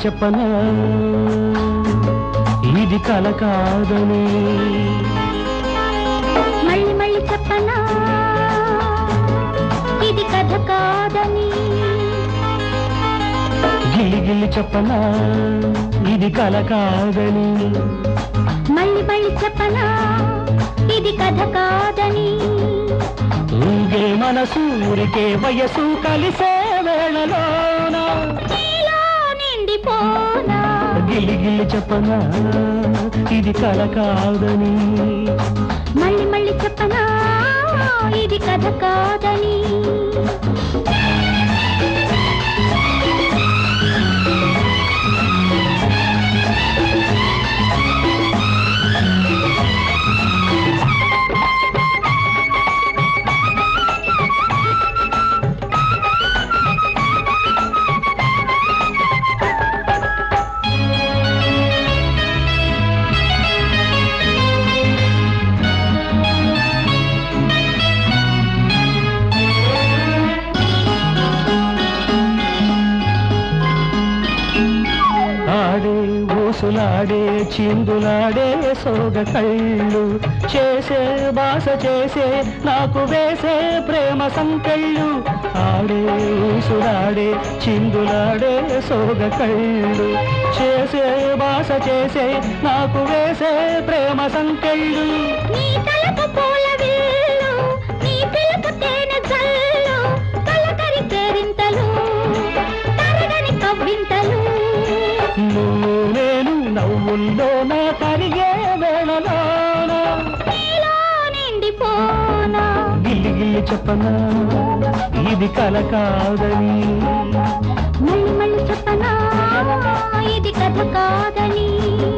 చెప్పనా ఇది కల కాదని మళ్ళీ మళ్ళీ చెప్పనా ఇది కథ కాదని గిల్లి గిల్లి చెప్పనా ఇది కల కాదని మళ్ళీ మళ్ళీ చెప్పనా ఇది కథ కాదని ఊగే మనసు ఊరికే వయసు కలిసే వేళలోన నీలో నిండిపోనా గిల్లి గిల్లి చెప్పనా ఇది కల కాదని మళ్ళీ మళ్ళీ చెప్పనా ఇది కథ కాదని ఆడే ఊసులాడే చిందులాడే సోగ కళ్ళు చేసే బాస చేసే నాకు వేసే ప్రేమ సంకెళ్ళు ఆడే ఊసులాడే చిందులాడే సోగ కళ్ళు చేసే బాస చేసే నాకు వేసే ప్రేమ సంకెళ్ళు నీ తలకు పూల విల్లు నీ పిలుపు తేనె జల్లు కలకరి కేరింతలు తరగని కవ్వింతలు నువ్వు నేను నవ్వుల్లో నా కరిగే వేళలోన నీలో నిండిపోనా గిల్లి గిల్లి చెప్పనా ఇది కల కాదని మళ్ళీ మళ్ళీ చెప్పనా ఇది కథ కాదని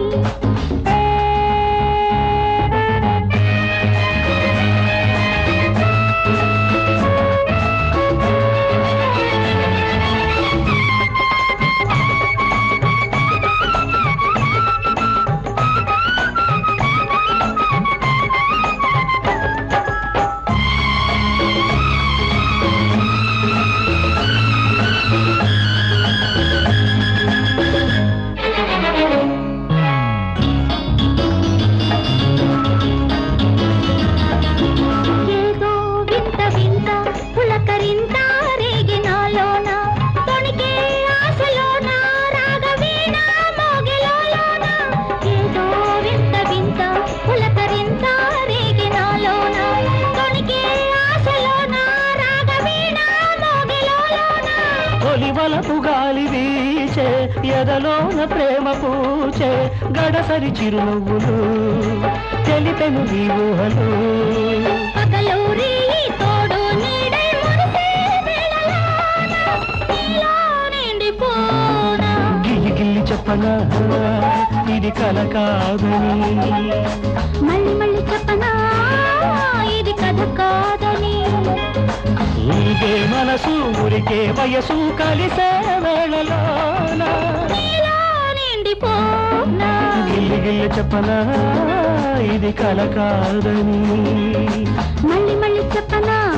ఏదో వింత వింత పులకరింత రేగినాలోన తొణికే ఆశలోన రాగవీణ మోగిలోన ఏదో వింత వింత పులకరింత రేగినాలోన తొణికే ఆశలోన రాగవీణ మోగిలోన తొలివలపు గాలి వీచే ఎదలోన ప్రేమ పూచే గడసరి చిరునవ్వులు తెలిపెను నీ ఊహలు పగలూరి తోడు నీడై మురిసే వేళలోన నీలో నిండిపోనా గిల్లి గిల్లి చెప్పనా ఇది కల కాదని మళ్ళీ మళ్ళీ చెప్పనా ఇది కథ కాదని ఊగే మనసు ఊరికే వయసు కలిసే వేళలోన నీలో నిండిపోనా గిల్లి గిల్లి చెప్పనా ఇది కల కాదని మళ్ళీ మళ్ళీ చెప్పనా